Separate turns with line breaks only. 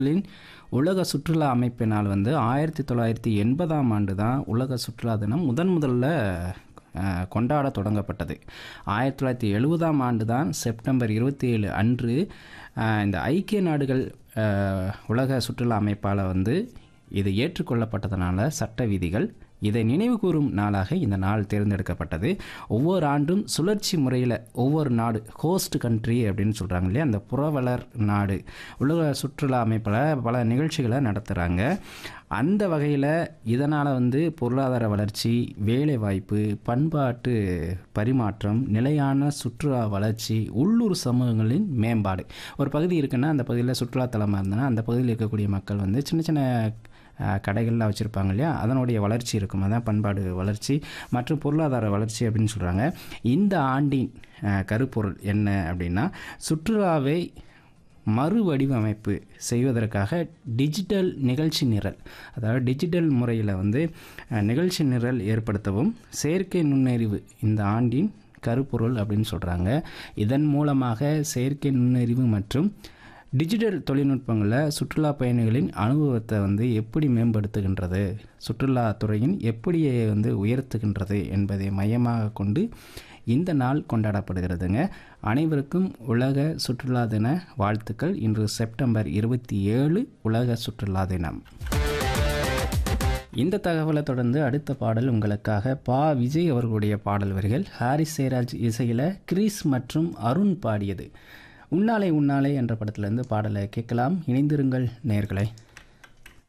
லின் உலக சுற்றுலா அமைப்பினால் வந்து ஆயிரத்தி தொள்ளாயிரத்தி எண்பதாம் ஆண்டு தான் உலக சுற்றுலா தினம் முதன் முதல்ல அஹ், கொண்டாட தொடங்கப்பட்டது ஆயிரத்தி தொள்ளாயிரத்தி எழுபதாம் ஆண்டு தான் செப்டம்பர் இருபத்தி ஏழு அன்று அஹ், இந்த ஐக்கிய நாடுகள் அஹ், உலக சுற்றுலா அமைப்பால் வந்து இது ஏற்றுக்கொள்ளப்பட்டதனால சட்ட விதிகள் இதை நினைவு கூறும் நாளாக இந்த நாள் தேர்ந்தெடுக்கப்பட்டது ஒவ்வொரு ஆண்டும் சுழற்சி முறையில் ஒவ்வொரு நாடு ஹோஸ்ட் கண்ட்ரி அப்படின்னு சொல்கிறாங்க இல்லையா அந்த புறவலர் நாடு உலக சுற்றுலா அமைப்பில் பல நிகழ்ச்சிகளை நடத்துகிறாங்க அந்த வகையில் இதனால் வந்து பொருளாதார வளர்ச்சி வேலைவாய்ப்பு பண்பாட்டு பரிமாற்றம் நிலையான சுற்றுலா வளர்ச்சி உள்ளூர் சமூகங்களின் மேம்பாடு ஒரு பகுதி இருக்குன்னா அந்த பகுதியில் சுற்றுலாத்தலமாக இருந்ததுன்னா அந்த பகுதியில் இருக்கக்கூடிய மக்கள் வந்து சின்ன சின்ன அஹ், கடைகள்லாம் வச்சுருப்பாங்க இல்லையா அதனுடைய வளர்ச்சி இருக்கும் அதான் பண்பாடு வளர்ச்சி மற்றும் பொருளாதார வளர்ச்சி அப்படின்னு சொல்கிறாங்க இந்த ஆண்டின் அஹ், கருப்பொருள் என்ன அப்படின்னா சுற்றுலாவை மறுவடிவமைப்பு செய்வதற்காக டிஜிட்டல் நிகழ்ச்சி நிரல் அதாவது டிஜிட்டல் முறையில் வந்து அஹ், நிகழ்ச்சி நிரல் ஏற்படுத்தவும் செயற்கை நுண்ணறிவு இந்த ஆண்டின் கருப்பொருள் அப்படின்னு சொல்கிறாங்க இதன் மூலமாக செயற்கை நுண்ணறிவு மற்றும் டிஜிட்டல் தொழில்நுட்பங்களில் சுற்றுலா பயணிகளின் அனுபவத்தை வந்து எப்படி மேம்படுத்துகின்றது சுற்றுலாத்துறையின் எப்படி வந்து உயர்த்துகின்றது என்பதை மையமாக கொண்டு இந்த நாள் கொண்டாடப்படுகிறதுங்க அனைவருக்கும் உலக சுற்றுலா தின வாழ்த்துக்கள் இன்று செப்டம்பர் இருபத்தி ஏழு உலக சுற்றுலா தினம் இந்த தகவலை தொடர்ந்து அடுத்த பாடல் உங்களுக்காக பா விஜய் அவர்களுடைய பாடல் வரிகள் ஹாரிஸ் சேராஜ் இசையில் கிரீஸ் மற்றும் அருண் பாடியது உன்னாலே உன்னாலே என்ற படத்திலிருந்து பாடலை கேட்கலாம் இணைந்திருங்கள் நேர்களை